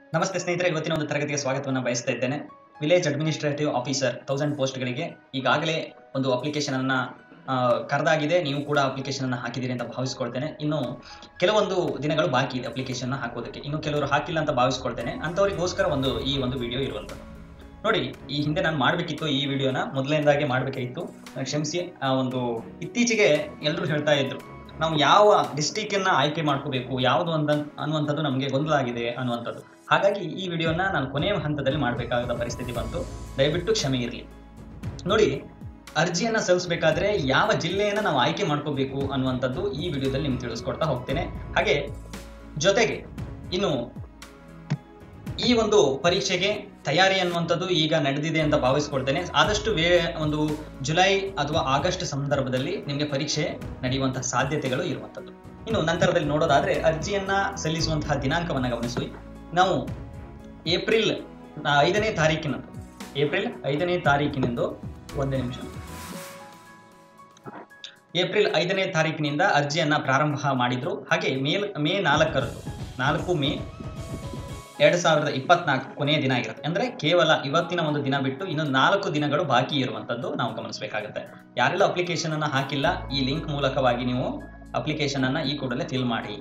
ನಮಸ್ತೆ ಸ್ನೇಹಿತರೆ ಇವತ್ತಿನ ಒಂದು ತರಗತಿಗೆ ಸ್ವಾಗತವನ್ನು ಬಯಸ್ತಾ ಇದ್ದೇನೆ ವಿಲೇಜ್ ಅಡ್ಮಿನಿಸ್ಟ್ರೇಟಿವ್ ಆಫೀಸರ್ ತೌಸಂಡ್ ಪೋಸ್ಟ್ಗಳಿಗೆ ಈಗಾಗಲೇ ಒಂದು ಅಪ್ಲಿಕೇಶನ್ ಅನ್ನ ಆ, ಕರೆದಾಗಿದೆ ನೀವು ಕೂಡ ಅಪ್ಲಿಕೇಶನ್ ಅನ್ನ ಹಾಕಿದ್ದೀರಿ ಅಂತ ಭಾವಿಸ್ಕೊಳ್ತೇನೆ ಇನ್ನು ಕೆಲವೊಂದು ದಿನಗಳು ಬಾಕಿ ಇದೆ ಅಪ್ಲಿಕೇಶನ್ ಹಾಕೋದಕ್ಕೆ ಇನ್ನು ಕೆಲವರು ಹಾಕಿಲ್ಲ ಅಂತ ಭಾವಿಸ್ಕೊಳ್ತೇನೆ ಅಂಥವರಿಗೋಸ್ಕರ ಒಂದು ಈ ಒಂದು ವಿಡಿಯೋ ಇರುವಂಥದ್ದು ನೋಡಿ ಈ ಹಿಂದೆ ನಾನು ಮಾಡಬೇಕಿತ್ತು ಈ ವಿಡಿಯೋನ ಮೊದಲನೇದಾಗೆ ಮಾಡಬೇಕಾಗಿತ್ತು ಕ್ಷಮಿಸಿ ಆ ಒಂದು ಇತ್ತೀಚೆಗೆ ಎಲ್ಲರೂ ಹೇಳ್ತಾ ಇದ್ರು ನಾವು ಯಾವ ಡಿಸ್ಟಿಕ್ ಅನ್ನ ಆಯ್ಕೆ ಮಾಡ್ಕೋಬೇಕು ಯಾವುದು ಅಂತ ಅನ್ನುವಂಥದ್ದು ನಮಗೆ ಗೊಂದಲ ಆಗಿದೆ ಅನ್ನುವಂಥದ್ದು ಹಾಗಾಗಿ ಈ ವಿಡಿಯೋನ ನಾನು ಕೊನೆಯ ಹಂತದಲ್ಲಿ ಮಾಡಬೇಕಾದ ಪರಿಸ್ಥಿತಿ ಬಂತು ದಯವಿಟ್ಟು ಕ್ಷಮೆ ಇರಲಿ ನೋಡಿ ಅರ್ಜಿಯನ್ನ ಸಲ್ಲಿಸಬೇಕಾದ್ರೆ ಯಾವ ಜಿಲ್ಲೆಯನ್ನ ನಾವು ಆಯ್ಕೆ ಮಾಡ್ಕೋಬೇಕು ಅನ್ನುವಂಥದ್ದು ಈ ವಿಡಿಯೋದಲ್ಲಿ ನಿಮ್ಗೆ ತಿಳಿಸ್ಕೊಡ್ತಾ ಹೋಗ್ತೇನೆ ಹಾಗೆ ಜೊತೆಗೆ ಇನ್ನು ಈ ಒಂದು ಪರೀಕ್ಷೆಗೆ ತಯಾರಿ ಅನ್ನುವಂಥದ್ದು ಈಗ ನಡೆದಿದೆ ಅಂತ ಭಾವಿಸ್ಕೊಳ್ತೇನೆ ಆದಷ್ಟು ವೇ ಒಂದು ಜುಲೈ ಅಥವಾ ಆಗಸ್ಟ್ ಸಂದರ್ಭದಲ್ಲಿ ನಿಮಗೆ ಪರೀಕ್ಷೆ ನಡೆಯುವಂತಹ ಸಾಧ್ಯತೆಗಳು ಇರುವಂಥದ್ದು ಇನ್ನು ನಂತರದಲ್ಲಿ ನೋಡೋದಾದ್ರೆ ಅರ್ಜಿಯನ್ನ ಸಲ್ಲಿಸುವಂತಹ ದಿನಾಂಕವನ್ನು ಗಮನಿಸಿ ನಾವು ಏಪ್ರಿಲ್ ನ- ಐದನೇ ತಾರೀಕಿನಂದು ಏಪ್ರಿಲ್ ಐದನೇ ತಾರೀಕಿನಿಂದ ಒಂದೇ ನಿಮಿಷ ಏಪ್ರಿಲ್ ಐದನೇ ತಾರೀಕಿನಿಂದ ಅರ್ಜಿಯನ್ನ ಪ್ರಾರಂಭ ಮಾಡಿದ್ರು ಹಾಗೆ ಮೇ ಮೇ ನಾಲ್ಕರಂದು ನಾಲ್ಕು ಮೇ ಎರಡ್ ಸಾವಿರದ ಇಪ್ಪತ್ನಾಲ್ಕು ಕೊನೆಯ ದಿನ ಆಗಿರುತ್ತೆ ಅಂದ್ರೆ ಕೇವಲ ಇವತ್ತಿನ ಒಂದು ದಿನ ಬಿಟ್ಟು ಇನ್ನು ನಾಲ್ಕು ದಿನಗಳು ಬಾಕಿ ಇರುವಂತದ್ದು ನಾವು ಗಮನಿಸಬೇಕಾಗುತ್ತೆ ಯಾರೆಲ್ಲ ಅಪ್ಲಿಕೇಶನ್ ಅನ್ನ ಹಾಕಿಲ್ಲ ಈ ಲಿಂಕ್ ಮೂಲಕವಾಗಿ ನೀವು ಅಪ್ಲಿಕೇಶನ್ ಅನ್ನ ಈ ಕೂಡಲೇ ಫಿಲ್ ಮಾಡಿ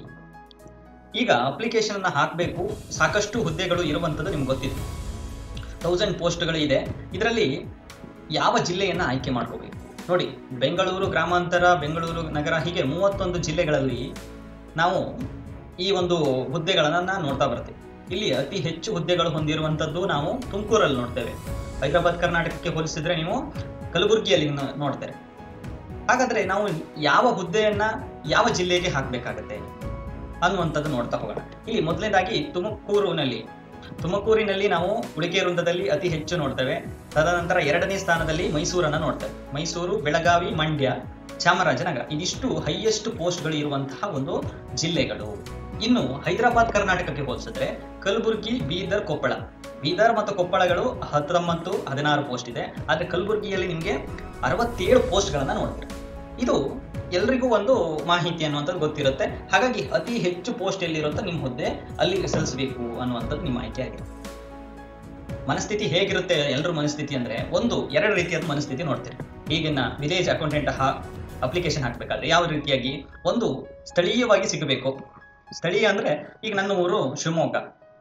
ಈಗ ಅಪ್ಲಿಕೇಶನ್ ಅನ್ನ ಹಾಕಬೇಕು ಸಾಕಷ್ಟು ಹುದ್ದೆಗಳು ಇರುವಂತದ್ದು ನಿಮ್ಗೆ ಗೊತ್ತಿದೆ ತೌಸಂಡ್ ಪೋಸ್ಟ್ಗಳು ಇದೆ ಇದರಲ್ಲಿ ಯಾವ ಜಿಲ್ಲೆಯನ್ನ ಆಯ್ಕೆ ಮಾಡ್ಕೋಬೇಕು ನೋಡಿ ಬೆಂಗಳೂರು ಗ್ರಾಮಾಂತರ ಬೆಂಗಳೂರು ನಗರ ಹೀಗೆ ಮೂವತ್ತೊಂದು ಜಿಲ್ಲೆಗಳಲ್ಲಿ ನಾವು ಈ ಒಂದು ಹುದ್ದೆಗಳನ್ನ ನೋಡ್ತಾ ಬರ್ತೀವಿ ಇಲ್ಲಿ ಅತಿ ಹೆಚ್ಚು ಹುದ್ದೆಗಳು ಹೊಂದಿರುವಂತದ್ದು ನಾವು ತುಮಕೂರಲ್ಲಿ ನೋಡ್ತೇವೆ ಹೈದರಾಬಾದ್ ಕರ್ನಾಟಕಕ್ಕೆ ಹೋಲಿಸಿದ್ರೆ ನೀವು ಕಲಬುರಗಿಯಲ್ಲಿ ನ- ನೋಡ್ತೇವೆ ಹಾಗಾದ್ರೆ ನಾವು ಯಾವ ಹುದ್ದೆಯನ್ನ ಯಾವ ಜಿಲ್ಲೆಗೆ ಹಾಕಬೇಕಾಗತ್ತೆ ಅನ್ನುವಂಥದ್ದು ನೋಡ್ತಾ ಹೋಗೋಣ ಇಲ್ಲಿ ಮೊದಲನೇದಾಗಿ ತುಮಕೂರಿನಲ್ಲಿ ತುಮಕೂರಿನಲ್ಲಿ ನಾವು ಉಳಿಕೆ ವೃಂದದಲ್ಲಿ ಅತಿ ಹೆಚ್ಚು ನೋಡ್ತೇವೆ ತದನಂತರ ಎರಡನೇ ಸ್ಥಾನದಲ್ಲಿ ಮೈಸೂರನ್ನ ನೋಡ್ತೇವೆ ಮೈಸೂರು ಬೆಳಗಾವಿ ಮಂಡ್ಯ ಚಾಮರಾಜನಗರ ಇದಿಷ್ಟು ಹೈಯೆಸ್ಟ್ ಪೋಸ್ಟ್ಗಳು ಇರುವಂತಹ ಒಂದು ಜಿಲ್ಲೆಗಳು ಇನ್ನು ಹೈದರಾಬಾದ್ ಕರ್ನಾಟಕಕ್ಕೆ ಹೋಲಿಸಿದ್ರೆ ಕಲಬುರಗಿ ಬೀದರ್ ಕೊಪ್ಪಳ ಬೀದರ್ ಮತ್ತು ಕೊಪ್ಪಳಗಳು ಹತ್ತೊಂಬತ್ತು ಹದಿನಾರು ಪೋಸ್ಟ್ ಇದೆ ಆದ್ರೆ ಕಲಬುರಗಿಯಲ್ಲಿ ನಿಮಗೆ ಅರವತ್ತೇಳು ಪೋಸ್ಟ್ಗಳನ್ನ ನೋಡ್ತೀರಿ ಇದು ಎಲ್ರಿಗೂ ಒಂದು ಮಾಹಿತಿ ಅನ್ನುವಂಥದ್ದು ಗೊತ್ತಿರುತ್ತೆ ಹಾಗಾಗಿ ಅತಿ ಹೆಚ್ಚು ಪೋಸ್ಟ್ ಎಲ್ಲಿರುತ್ತೋ ನಿಮ್ಮ ಹುದ್ದೆ ಅಲ್ಲಿಗೆ ಸಲ್ಲಿಸಬೇಕು ಅನ್ನುವಂಥದ್ದು ನಿಮ್ಮ ಆಯ್ಕೆ ಆಗಿರುತ್ತೆ ಮನಸ್ಥಿತಿ ಹೇಗಿರುತ್ತೆ ಎಲ್ಲರ ಮನಸ್ಥಿತಿ ಅಂದ್ರೆ ಒಂದು ಎರಡು ರೀತಿಯಾದ ಮನಸ್ಥಿತಿ ನೋಡ್ತೀರಿ ಈಗಿನ ವಿಲೇಜ್ ಅಕೌಂಟೆಂಟ್ ಹಾ ಅಪ್ಲಿಕೇಶನ್ ಹಾಕ್ಬೇಕಾದ್ರೆ ಯಾವ ರೀತಿಯಾಗಿ ಒಂದು ಸ್ಥಳೀಯವಾಗಿ ಸಿಗಬೇಕು ಸ್ಥಳೀಯ ಅಂದ್ರೆ ಈಗ ನನ್ನ ಊರು ಶಿವಮೊಗ್ಗ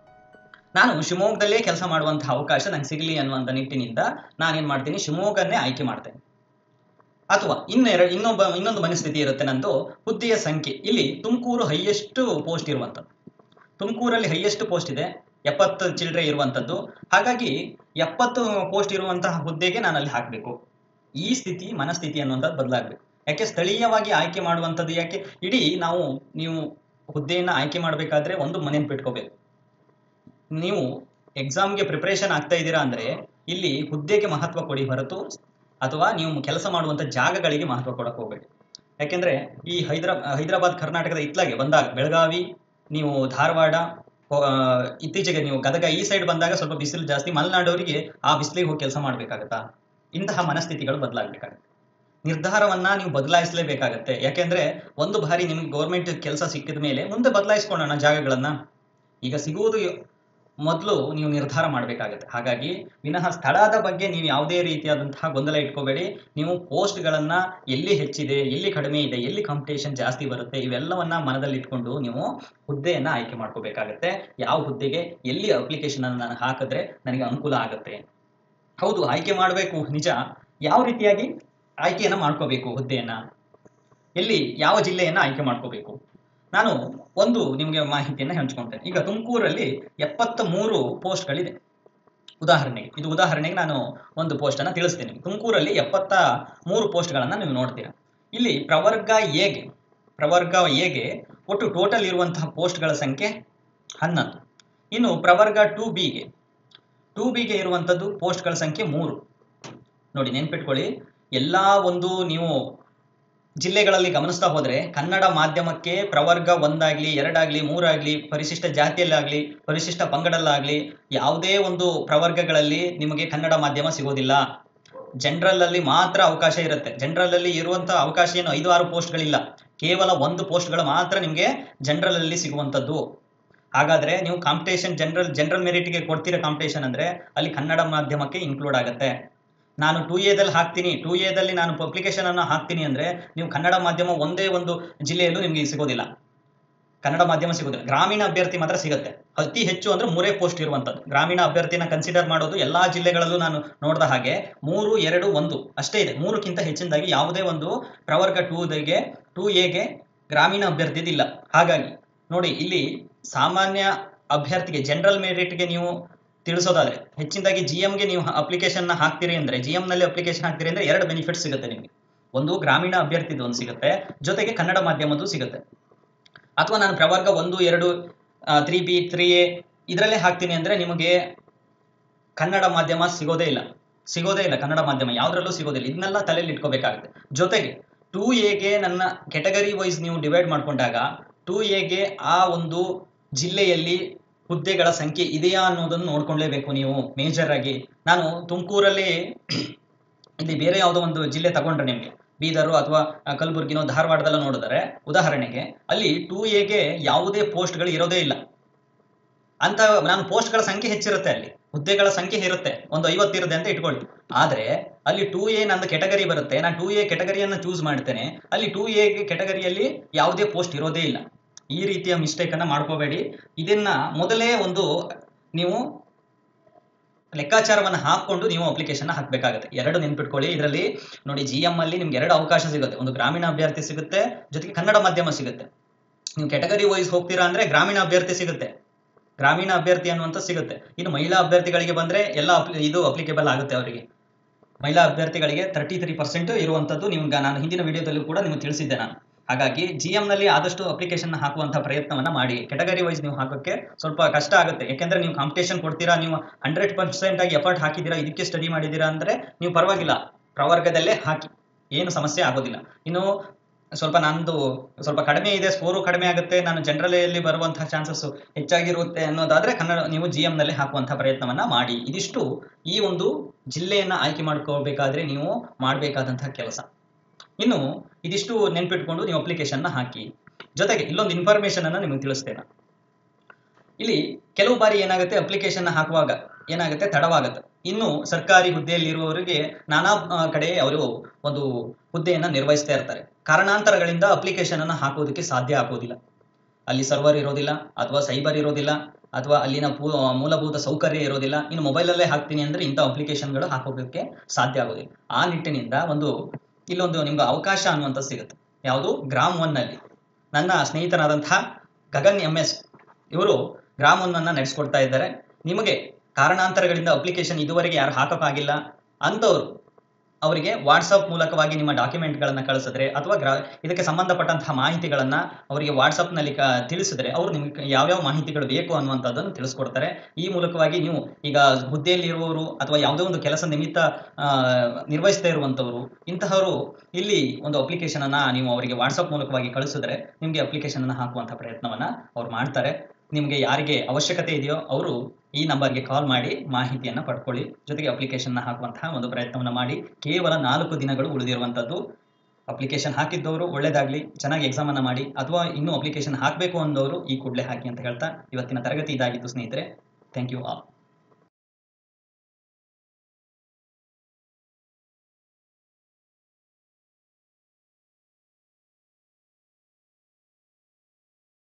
ನಾನು ಶಿವಮೊಗ್ಗದಲ್ಲೇ ಕೆಲಸ ಮಾಡುವಂತಹ ಅವಕಾಶ ನಂಗೆ ಸಿಗಲಿ ಅನ್ನುವಂಥ ನಿಟ್ಟಿನಿಂದ ನಾನೇನ್ ಮಾಡ್ತೀನಿ ಶಿವಮೊಗ್ಗನ್ನೇ ಆಯ್ಕೆ ಮಾಡ್ತೇನೆ ಅಥವಾ ಇನ್ನೆರಡು ಇನ್ನೊಬ್ಬ ಇನ್ನೊಂದು ಮನಸ್ಥಿತಿ ಇರುತ್ತೆ ನಂದು ಹುದ್ದೆಯ ಸಂಖ್ಯೆ ಇಲ್ಲಿ ತುಮಕೂರು ಹೈಯೆಸ್ಟ್ ಪೋಸ್ಟ್ ಇರುವಂಥದ್ದು ತುಮಕೂರಲ್ಲಿ ಹೈಯೆಸ್ಟ್ ಪೋಸ್ಟ್ ಇದೆ ಎಪ್ಪತ್ತು ಚಿಲ್ಲರೆ ಇರುವಂಥದ್ದು ಹಾಗಾಗಿ ಎಪ್ಪತ್ತು ಪೋಸ್ಟ್ ಇರುವಂತಹ ಹುದ್ದೆಗೆ ನಾನು ಅಲ್ಲಿ ಹಾಕಬೇಕು ಈ ಸ್ಥಿತಿ ಮನಸ್ಥಿತಿ ಅನ್ನುವಂಥದ್ದು ಬದಲಾಗಬೇಕು ಯಾಕೆ ಸ್ಥಳೀಯವಾಗಿ ಆಯ್ಕೆ ಮಾಡುವಂಥದ್ದು ಯಾಕೆ ಇಡೀ ನಾವು ನೀವು ಹುದ್ದೆಯನ್ನು ಆಯ್ಕೆ ಮಾಡಬೇಕಾದ್ರೆ ಒಂದು ಮನೆ ಬಿಟ್ಕೋಬೇಕು ನೀವು ಎಕ್ಸಾಮ್ಗೆ ಪ್ರಿಪರೇಷನ್ ಆಗ್ತಾ ಇದ್ದೀರಾ ಅಂದ್ರೆ ಇಲ್ಲಿ ಹುದ್ದೆಗೆ ಮಹತ್ವ ಕೊಡಿ ಹೊರತು ಅಥವಾ ನೀವು ಕೆಲಸ ಮಾಡುವಂತ ಜಾಗಗಳಿಗೆ ಮಹತ್ವ ಕೊಡಕ್ಕೆ ಹೋಗಬೇಡಿ ಯಾಕೆಂದ್ರೆ ಈ ಹೈದರಾ ಹೈದರಾಬಾದ್ ಕರ್ನಾಟಕದ ಇತ್ಲಾಗೆ ಬಂದಾಗ ಬೆಳಗಾವಿ ನೀವು ಧಾರವಾಡ ಹೋ- ಆ, ಇತ್ತೀಚೆಗೆ ನೀವು ಗದಗ ಈ ಸೈಡ್ ಬಂದಾಗ ಸ್ವಲ್ಪ ಬಿಸಿಲು ಜಾಸ್ತಿ ಮಲೆನಾಡವರಿಗೆ ಆ ಬಿಸಿಲಿಗೆ ಹೋಗಿ ಕೆಲಸ ಮಾಡ್ಬೇಕಾಗತ್ತಾ ಇಂತಹ ಮನಸ್ಥಿತಿಗಳು ಬದಲಾಗಬೇಕಾಗತ್ತೆ ನಿರ್ಧಾರವನ್ನ ನೀವು ಬದಲಾಯಿಸಲೇಬೇಕಾಗತ್ತೆ ಯಾಕೆಂದ್ರೆ ಒಂದು ಬಾರಿ ನಿಮ್ಗೆ ಗೌರ್ಮೆಂಟ್ ಕೆಲಸ ಸಿಕ್ಕಿದ ಮೇಲೆ ಮುಂದೆ ಬದಲಾಯಿಸ್ಕೊಳ್ಳೋಣ ಜಾಗಗಳನ್ನ ಈಗ ಸಿಗುವುದು ಮೊದಲು ನೀವು ನಿರ್ಧಾರ ಮಾಡಬೇಕಾಗತ್ತೆ ಹಾಗಾಗಿ ವಿನಃ ಸ್ಥಳದ ಬಗ್ಗೆ ನೀವು ಯಾವುದೇ ರೀತಿಯಾದಂತಹ ಗೊಂದಲ ಇಟ್ಕೋಬೇಡಿ ನೀವು ಪೋಸ್ಟ್ಗಳನ್ನ ಎಲ್ಲಿ ಹೆಚ್ಚಿದೆ ಎಲ್ಲಿ ಕಡಿಮೆ ಇದೆ ಎಲ್ಲಿ ಕಾಂಪಿಟೇಷನ್ ಜಾಸ್ತಿ ಬರುತ್ತೆ ಇವೆಲ್ಲವನ್ನ ಮನದಲ್ಲಿ ಇಟ್ಕೊಂಡು ನೀವು ಹುದ್ದೆಯನ್ನ ಆಯ್ಕೆ ಮಾಡ್ಕೋಬೇಕಾಗತ್ತೆ ಯಾವ ಹುದ್ದೆಗೆ ಎಲ್ಲಿ ಅಪ್ಲಿಕೇಶನ್ ಅನ್ನು ನಾನು ಹಾಕಿದ್ರೆ ನನಗೆ ಅನುಕೂಲ ಆಗುತ್ತೆ ಹೌದು ಆಯ್ಕೆ ಮಾಡಬೇಕು ನಿಜ ಯಾವ ರೀತಿಯಾಗಿ ಆಯ್ಕೆಯನ್ನ ಮಾಡ್ಕೋಬೇಕು ಹುದ್ದೆಯನ್ನ ಎಲ್ಲಿ ಯಾವ ಜಿಲ್ಲೆಯನ್ನ ಆಯ್ಕೆ ಮಾಡ್ಕೋಬೇಕು ನಾನು ಒಂದು ನಿಮಗೆ ಮಾಹಿತಿಯನ್ನ ಹಂಚ್ಕೊಳ್ತೇನೆ ಈಗ ತುಮಕೂರಲ್ಲಿ ಎಪ್ಪತ್ತ ಮೂರು ಪೋಸ್ಟ್ಗಳಿದೆ ಉದಾಹರಣೆಗೆ ಇದು ಉದಾಹರಣೆಗೆ ನಾನು ಒಂದು ಪೋಸ್ಟ್ ಅನ್ನ ತಿಳಿಸ್ತೇನೆ ತುಮಕೂರಲ್ಲಿ ಎಪ್ಪತ್ತ ಮೂರು ಪೋಸ್ಟ್ಗಳನ್ನ ನೀವು ನೋಡ್ತೀರಾ ಇಲ್ಲಿ ಪ್ರವರ್ಗ ಎಗೆ ಪ್ರವರ್ಗ ಎಗೆ ಒಟ್ಟು ಟೋಟಲ್ ಇರುವಂತಹ ಪೋಸ್ಟ್ಗಳ ಸಂಖ್ಯೆ ಹನ್ನೊಂದು ಇನ್ನು ಪ್ರವರ್ಗ ಟು ಬಿಗೆ ಟು ಬಿಗೆ ಇರುವಂಥದ್ದು ಪೋಸ್ಟ್ಗಳ ಸಂಖ್ಯೆ ಮೂರು ನೋಡಿ ನೆನ್ಪಿಟ್ಕೊಳ್ಳಿ ಎಲ್ಲಾ ಒಂದು ನೀವು ಜಿಲ್ಲೆಗಳಲ್ಲಿ ಗಮನಿಸ್ತಾ ಹೋದ್ರೆ ಕನ್ನಡ ಮಾಧ್ಯಮಕ್ಕೆ ಪ್ರವರ್ಗ ಒಂದಾಗ್ಲಿ ಎರಡಾಗ್ಲಿ ಮೂರಾಗ್ಲಿ ಪರಿಶಿಷ್ಟ ಜಾತಿಯಲ್ಲಾಗ್ಲಿ ಪರಿಶಿಷ್ಟ ಪಂಗಡಲ್ಲಾಗ್ಲಿ ಯಾವುದೇ ಒಂದು ಪ್ರವರ್ಗಗಳಲ್ಲಿ ನಿಮಗೆ ಕನ್ನಡ ಮಾಧ್ಯಮ ಸಿಗೋದಿಲ್ಲ ಜನರಲ್ ಅಲ್ಲಿ ಮಾತ್ರ ಅವಕಾಶ ಇರುತ್ತೆ ಜನರಲ್ ಅಲ್ಲಿ ಇರುವಂತಹ ಅವಕಾಶ ಏನು ಐದು ಆರು ಪೋಸ್ಟ್ಗಳಿಲ್ಲ ಕೇವಲ ಒಂದು ಪೋಸ್ಟ್ಗಳು ಮಾತ್ರ ನಿಮಗೆ ಜನರಲ್ ಅಲ್ಲಿ ಸಿಗುವಂತದ್ದು ಹಾಗಾದ್ರೆ ನೀವು ಕಾಂಪಿಟೇಷನ್ ಜನರಲ್ ಜನರಲ್ ಮೆರಿಟ್ಗೆ ಕೊಡ್ತೀರಾ ಕಾಂಪಿಟೇಷನ್ ಅಂದ್ರೆ ಅಲ್ಲಿ ಕನ್ನಡ ಮಾಧ್ಯಮಕ್ಕೆ ಇನ್ಕ್ಲೂಡ್ ಆಗುತ್ತೆ ನಾನು ಟೂ ಎದಲ್ಲಿ ಹಾಕ್ತೀನಿ ಟೂ ಎದಲ್ಲಿ ನಾನು ಅಪ್ಲಿಕೇಶನ್ ಅನ್ನು ಹಾಕ್ತೀನಿ ಅಂದ್ರೆ ನೀವು ಕನ್ನಡ ಮಾಧ್ಯಮ ಒಂದೇ ಒಂದು ಜಿಲ್ಲೆಯಲ್ಲೂ ನಿಮಗೆ ಸಿಗೋದಿಲ್ಲ ಕನ್ನಡ ಮಾಧ್ಯಮ ಸಿಗೋದಿಲ್ಲ ಗ್ರಾಮೀಣ ಅಭ್ಯರ್ಥಿ ಮಾತ್ರ ಸಿಗುತ್ತೆ ಅತಿ ಹೆಚ್ಚು ಅಂದ್ರೆ ಮೂರೇ ಪೋಸ್ಟ್ ಇರುವಂತದ್ದು ಗ್ರಾಮೀಣ ಅಭ್ಯರ್ಥಿನ ಕನ್ಸಿಡರ್ ಮಾಡೋದು ಎಲ್ಲಾ ಜಿಲ್ಲೆಗಳಲ್ಲೂ ನಾನು ನೋಡಿದ ಹಾಗೆ ಮೂರು ಎರಡು ಒಂದು ಅಷ್ಟೇ ಇದೆ ಮೂರಕ್ಕಿಂತ ಹೆಚ್ಚಿನದಾಗಿ ಯಾವುದೇ ಒಂದು ಪ್ರವರ್ಗ ಟೂಗೆ ಟೂ ಎಗೆ ಗ್ರಾಮೀಣ ಅಭ್ಯರ್ಥಿದಿಲ್ಲ ಹಾಗಾಗಿ ನೋಡಿ ಇಲ್ಲಿ ಸಾಮಾನ್ಯ ಅಭ್ಯರ್ಥಿಗೆ ಜನರಲ್ ಮೆರಿಟ್ಗೆ ನೀವು ತಿಳಿಸೋದಾದ್ರೆ ಹೆಚ್ಚಿನದಾಗಿ ಜಿ ಎಮ್ಗೆ ನೀವು ಅಪ್ಲಿಕೇಶನ್ ಹಾಕ್ತೀರಿ ಅಂದ್ರೆ ಜಿ ನಲ್ಲಿ ಅಪ್ಲಿಕೇಶನ್ ಹಾಕ್ತೀರಿ ಅಂದ್ರೆ ಎರಡು ಬೆನಿಫಿಟ್ ಸಿಗುತ್ತೆ ನಿಮಗೆ ಒಂದು ಗ್ರಾಮೀಣ ಅಭ್ಯರ್ಥಿದು ಒಂದು ಸಿಗುತ್ತೆ ಜೊತೆಗೆ ಕನ್ನಡ ಮಾಧ್ಯಮದ್ದು ಸಿಗುತ್ತೆ ಅಥವಾ ನಾನು ಪ್ರವರ್ಗ ಒಂದು ಎರಡು ತ್ರೀ ಬಿ ತ್ರೀ ಎ ಇದರಲ್ಲೇ ಹಾಕ್ತೀನಿ ಅಂದ್ರೆ ನಿಮಗೆ ಕನ್ನಡ ಮಾಧ್ಯಮ ಸಿಗೋದೇ ಇಲ್ಲ ಸಿಗೋದೇ ಇಲ್ಲ ಕನ್ನಡ ಮಾಧ್ಯಮ ಯಾವುದ್ರಲ್ಲೂ ಸಿಗೋದಿಲ್ಲ ಇದನ್ನೆಲ್ಲ ತಲೆಯಲ್ಲಿ ಇಟ್ಕೋಬೇಕಾಗುತ್ತೆ ಜೊತೆಗೆ ಟೂ ಎಗೆ ನನ್ನ ಕೆಟಗರಿ ವೈಸ್ ನೀವು ಡಿವೈಡ್ ಮಾಡ್ಕೊಂಡಾಗ ಟೂ ಎಗೆ ಆ ಒಂದು ಜಿಲ್ಲೆಯಲ್ಲಿ ಹುದ್ದೆಗಳ ಸಂಖ್ಯೆ ಇದೆಯಾ ಅನ್ನೋದನ್ನು ನೋಡ್ಕೊಳ್ಳೇಬೇಕು ನೀವು ಮೇಜರ್ ಆಗಿ ನಾನು ತುಮಕೂರಲ್ಲಿ ಇಲ್ಲಿ ಬೇರೆ ಯಾವುದೋ ಒಂದು ಜಿಲ್ಲೆ ತಗೊಂಡ್ರೆ ನಿಮಗೆ ಬೀದರು ಅಥವಾ ಕಲಬುರ್ಗಿನೋ ಧಾರವಾಡದಲ್ಲ ನೋಡಿದರೆ ಉದಾಹರಣೆಗೆ ಅಲ್ಲಿ ಟೂ ಎಗೆ ಯಾವುದೇ ಪೋಸ್ಟ್ಗಳು ಇರೋದೇ ಇಲ್ಲ ಅಂತ ನಾನು ಪೋಸ್ಟ್ಗಳ ಸಂಖ್ಯೆ ಹೆಚ್ಚಿರುತ್ತೆ ಅಲ್ಲಿ ಹುದ್ದೆಗಳ ಸಂಖ್ಯೆ ಇರುತ್ತೆ ಒಂದು ಐವತ್ತು ಇರುತ್ತೆ ಅಂತ ಇಟ್ಕೊಳ್ಳಿ ಆದ್ರೆ ಅಲ್ಲಿ ಟೂ ಎ ನಂದು ಕೆಟಗರಿ ಬರುತ್ತೆ ನಾನು ಟೂ ಎ ಕೆಟಗರಿಯನ್ನು ಚೂಸ್ ಮಾಡ್ತೇನೆ ಅಲ್ಲಿ ಟೂ ಎ ಕೆಟಗರಿಯಲ್ಲಿ ಯಾವುದೇ ಪೋಸ್ಟ್ ಇರೋದೇ ಇಲ್ಲ ಈ ರೀತಿಯ ಮಿಸ್ಟೇಕ್ ಅನ್ನ ಮಾಡ್ಕೋಬೇಡಿ ಇದನ್ನ ಮೊದಲೇ ಒಂದು ನೀವು ಲೆಕ್ಕಾಚಾರವನ್ನು ಹಾಕೊಂಡು ನೀವು ಅಪ್ಲಿಕೇಶನ್ ಹಾಕಬೇಕಾಗುತ್ತೆ ಎರಡು ನೆನ್ಪಿಟ್ಕೊಳ್ಳಿ ಇದರಲ್ಲಿ ನೋಡಿ ಜಿ ಎಂ ಅಲ್ಲಿ ನಿಮ್ಗೆ ಎರಡು ಅವಕಾಶ ಸಿಗುತ್ತೆ ಒಂದು ಗ್ರಾಮೀಣ ಅಭ್ಯರ್ಥಿ ಸಿಗುತ್ತೆ ಜೊತೆಗೆ ಕನ್ನಡ ಮಾಧ್ಯಮ ಸಿಗುತ್ತೆ ನೀವು ಕೆಟಗರಿ ವೈಸ್ ಹೋಗ್ತೀರಾ ಅಂದ್ರೆ ಗ್ರಾಮೀಣ ಅಭ್ಯರ್ಥಿ ಸಿಗುತ್ತೆ ಗ್ರಾಮೀಣ ಅಭ್ಯರ್ಥಿ ಅನ್ನುವಂಥ ಸಿಗುತ್ತೆ ಇನ್ನು ಮಹಿಳಾ ಅಭ್ಯರ್ಥಿಗಳಿಗೆ ಬಂದ್ರೆ ಎಲ್ಲ ಅಪ್ಲಿ ಇದು ಅಪ್ಲಿಕೇಬಲ್ ಆಗುತ್ತೆ ಅವರಿಗೆ ಮಹಿಳಾ ಅಭ್ಯರ್ಥಿಗಳಿಗೆ ತರ್ಟಿ ತ್ರೀ ಪರ್ಸೆಂಟ್ ಇರುವಂಥದ್ದು ನಿಮ್ಗೆ ನಾನು ಹಿಂದಿನ ವಿಡಿಯೋದಲ್ಲೂ ಕೂಡ ನಿಮ್ಗೆ ತಿಳಿಸಿದ್ದೆ ನಾನು ಹಾಗಾಗಿ ಜಿ ನಲ್ಲಿ ಆದಷ್ಟು ಅಪ್ಲಿಕೇಶನ್ ಹಾಕುವಂಥ ಪ್ರಯತ್ನವನ್ನ ಮಾಡಿ ಕೆಟಗರಿ ವೈಸ್ ನೀವು ಹಾಕೋಕ್ಕೆ ಸ್ವಲ್ಪ ಕಷ್ಟ ಆಗುತ್ತೆ ಯಾಕೆಂದ್ರೆ ನೀವು ಕಾಂಪಿಟೇಷನ್ ಕೊಡ್ತೀರಾ ನೀವು ಹಂಡ್ರೆಡ್ ಪರ್ಸೆಂಟ್ ಆಗಿ ಎಫರ್ಟ್ ಹಾಕಿದ್ದೀರಾ ಇದಕ್ಕೆ ಸ್ಟಡಿ ಮಾಡಿದ್ದೀರಾ ಅಂದ್ರೆ ನೀವು ಪರವಾಗಿಲ್ಲ ಪ್ರವರ್ಗದಲ್ಲೇ ಹಾಕಿ ಏನು ಸಮಸ್ಯೆ ಆಗೋದಿಲ್ಲ ಇನ್ನು ಸ್ವಲ್ಪ ನಂದು ಸ್ವಲ್ಪ ಕಡಿಮೆ ಇದೆ ಸ್ಕೋರು ಕಡಿಮೆ ಆಗುತ್ತೆ ನಾನು ಜನರಲಿಯಲ್ಲಿ ಬರುವಂತಹ ಚಾನ್ಸಸ್ ಹೆಚ್ಚಾಗಿರುತ್ತೆ ಅನ್ನೋದಾದ್ರೆ ಕನ್ನಡ ನೀವು ಜಿ ನಲ್ಲಿ ಹಾಕುವಂತಹ ಪ್ರಯತ್ನವನ್ನ ಮಾಡಿ ಇದಿಷ್ಟು ಈ ಒಂದು ಜಿಲ್ಲೆಯನ್ನ ಆಯ್ಕೆ ಮಾಡ್ಕೋಬೇಕಾದ್ರೆ ನೀವು ಮಾಡಬೇಕಾದಂತಹ ಕೆಲಸ ಇನ್ನು ಇದಿಷ್ಟು ನೆನ್ಪಿಟ್ಕೊಂಡು ನೀವು ಅಪ್ಲಿಕೇಶನ್ನ ಹಾಕಿ ಜೊತೆಗೆ ಇಲ್ಲೊಂದು ಇನ್ಫಾರ್ಮೇಶನ್ ಅನ್ನ ನಿಮಗೆ ತಿಳಿಸ್ತೇನೆ ಇಲ್ಲಿ ಕೆಲವು ಬಾರಿ ಏನಾಗುತ್ತೆ ಅಪ್ಲಿಕೇಶನ್ ಹಾಕುವಾಗ ಏನಾಗುತ್ತೆ ತಡವಾಗುತ್ತೆ ಇನ್ನು ಸರ್ಕಾರಿ ಹುದ್ದೆಯಲ್ಲಿ ಇರುವವರಿಗೆ ನಾನಾ ಆ, ಕಡೆ ಅವರು ಒಂದು ಹುದ್ದೆಯನ್ನ ನಿರ್ವಹಿಸ್ತಾ ಇರ್ತಾರೆ ಕಾರಣಾಂತರಗಳಿಂದ ಅಪ್ಲಿಕೇಶನ್ ಅನ್ನ ಹಾಕೋದಕ್ಕೆ ಸಾಧ್ಯ ಆಗೋದಿಲ್ಲ ಅಲ್ಲಿ ಸರ್ವರ್ ಇರೋದಿಲ್ಲ ಅಥವಾ ಸೈಬರ್ ಇರೋದಿಲ್ಲ ಅಥವಾ ಅಲ್ಲಿನ ಪೂ ಮೂಲಭೂತ ಸೌಕರ್ಯ ಇರೋದಿಲ್ಲ ಇನ್ನು ಮೊಬೈಲಲ್ಲೇ ಹಾಕ್ತೀನಿ ಅಂದ್ರೆ ಇಂಥ ಅಪ್ಲಿಕೇಶನ್ಗಳು ಹಾಕೋದಕ್ಕೆ ಸಾಧ್ಯ ಆಗೋದಿಲ್ಲ ಆ ನಿಟ್ಟಿನಿಂದ ಒಂದು ಇಲ್ಲೊಂದು ನಿಮ್ಗೆ ಅವಕಾಶ ಅನ್ನುವಂಥ ಸಿಗುತ್ತೆ ಯಾವುದು ಗ್ರಾಮ್ ಒನ್ ನಲ್ಲಿ ನನ್ನ ಸ್ನೇಹಿತನಾದಂತಹ ಗಗನ್ ಎಂ ಎಸ್ ಇವರು ಗ್ರಾಮ್ ಒನ್ ಅನ್ನ ನಡೆಸ್ಕೊಡ್ತಾ ಇದ್ದಾರೆ ನಿಮಗೆ ಕಾರಣಾಂತರಗಳಿಂದ ಅಪ್ಲಿಕೇಶನ್ ಇದುವರೆಗೆ ಯಾರು ಹಾಕೋಕ್ಕಾಗಿಲ್ಲ ಅಂಥವ್ರು ಅವರಿಗೆ ವಾಟ್ಸಪ್ ಮೂಲಕವಾಗಿ ನಿಮ್ಮ ಡಾಕ್ಯುಮೆಂಟ್ಗಳನ್ನು ಕಳಿಸಿದ್ರೆ ಅಥವಾ ಗ್ರಾ ಇದಕ್ಕೆ ಸಂಬಂಧಪಟ್ಟಂತಹ ಮಾಹಿತಿಗಳನ್ನು ಅವರಿಗೆ ವಾಟ್ಸಪ್ನಲ್ಲಿ ಕ ತಿಳಿಸಿದ್ರೆ ಅವರು ನಿಮ್ಗೆ ಯಾವ್ಯಾವ ಮಾಹಿತಿಗಳು ಬೇಕು ಅನ್ನುವಂಥದ್ದನ್ನು ತಿಳಿಸ್ಕೊಡ್ತಾರೆ ಈ ಮೂಲಕವಾಗಿ ನೀವು ಈಗ ಹುದ್ದೆಯಲ್ಲಿರುವವರು ಅಥವಾ ಯಾವುದೋ ಒಂದು ಕೆಲಸ ನಿಮಿತ್ತ ಆ, ನಿರ್ವಹಿಸ್ತಾ ಇರುವಂಥವ್ರು ಇಂತಹವರು ಇಲ್ಲಿ ಒಂದು ಅಪ್ಲಿಕೇಶನ್ ಅನ್ನ ನೀವು ಅವರಿಗೆ ವಾಟ್ಸಪ್ ಮೂಲಕವಾಗಿ ಕಳಿಸಿದ್ರೆ ನಿಮಗೆ ಅಪ್ಲಿಕೇಶನ್ ಅನ್ನ ಹಾಕುವಂಥ ಪ್ರಯತ್ನವನ್ನ ಅವ್ರು ಮಾಡ್ತಾರೆ ನಿಮಗೆ ಯಾರಿಗೆ ಅವಶ್ಯಕತೆ ಇದೆಯೋ ಅವರು ಈ ನಂಬರ್ಗೆ ಕಾಲ್ ಮಾಡಿ ಮಾಹಿತಿಯನ್ನು ಪಡ್ಕೊಳ್ಳಿ ಜೊತೆಗೆ ಅಪ್ಲಿಕೇಶನ್ನ ಹಾಕುವಂತಹ ಒಂದು ಪ್ರಯತ್ನವನ್ನು ಮಾಡಿ ಕೇವಲ ನಾಲ್ಕು ದಿನಗಳು ಉಳಿದಿರುವಂಥದ್ದು ಅಪ್ಲಿಕೇಶನ್ ಹಾಕಿದ್ದವರು ಒಳ್ಳೇದಾಗಲಿ ಚೆನ್ನಾಗಿ ಎಕ್ಸಾಮನ್ನು ಮಾಡಿ ಅಥವಾ ಇನ್ನೂ ಅಪ್ಲಿಕೇಶನ್ ಹಾಕಬೇಕು ಅಂದವರು ಈ ಕೂಡಲೇ ಹಾಕಿ ಅಂತ ಹೇಳ್ತಾ ಇವತ್ತಿನ ತರಗತಿ ಇದಾಗಿತ್ತು ಸ್ನೇಹಿತರೆ ಥ್ಯಾಂಕ್ ಯು ಆಲ್